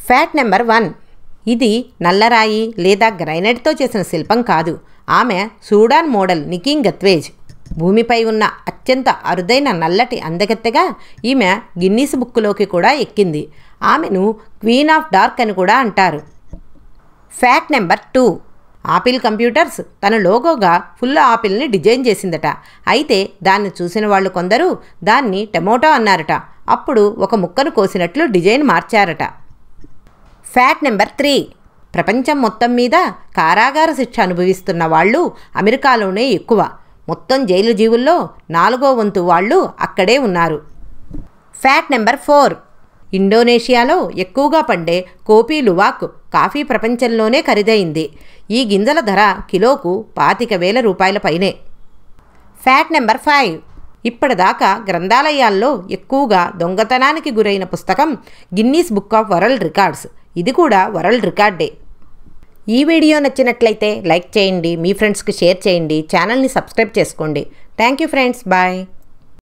fact number one ఇది నల్లరాయి లేదా గ్రైనైట్తో చేసిన శిల్పం కాదు ఆమె సూడాన్ మోడల్ నికింగ్ గత్వేజ్ భూమిపై ఉన్న అత్యంత అరుదైన నల్లటి అందగత్తెగా ఈమె గిన్నీస్ బుక్కులోకి కూడా ఎక్కింది ఆమెను క్వీన్ ఆఫ్ డార్క్ అని కూడా అంటారు fact number two Apple computers తన లోగోగా ఫుల్ ఆపిల్ని డిజైన్ చేసిందట అయితే దాన్ని చూసిన వాళ్ళు కొందరు దాన్ని టమోటో అన్నారట అప్పుడు ఒక ముక్కను కోసినట్లు డిజైన్ మార్చారట ఫ్యాక్ట్ నెంబర్ త్రీ ప్రపంచం మొత్తం మీద కారాగార శిక్ష అనుభవిస్తున్న వాళ్ళు అమెరికాలోనే ఎక్కువ మొత్తం జైలు జీవుల్లో నాలుగో వంతు వాళ్ళు అక్కడే ఉన్నారు ఫ్యాక్ట్ నెంబర్ ఫోర్ ఇండోనేషియాలో ఎక్కువగా పండే కోపీ లువాక్ కాఫీ ప్రపంచంలోనే ఖరీదైంది ఈ గింజల ధర కిలోకు పాతిక వేల రూపాయల పైనే ఫ్యాక్ట్ నెంబర్ ఫైవ్ ఇప్పటిదాకా గ్రంథాలయాల్లో ఎక్కువగా దొంగతనానికి గురైన పుస్తకం Guinness book of world records ఇది కూడా వరల్డ్ రికార్డే ఈ వీడియో నచ్చినట్లయితే లైక్ చేయండి మీ ఫ్రెండ్స్కి షేర్ చేయండి ఛానల్ని సబ్స్క్రైబ్ చేసుకోండి థ్యాంక్ యూ ఫ్రెండ్స్ బాయ్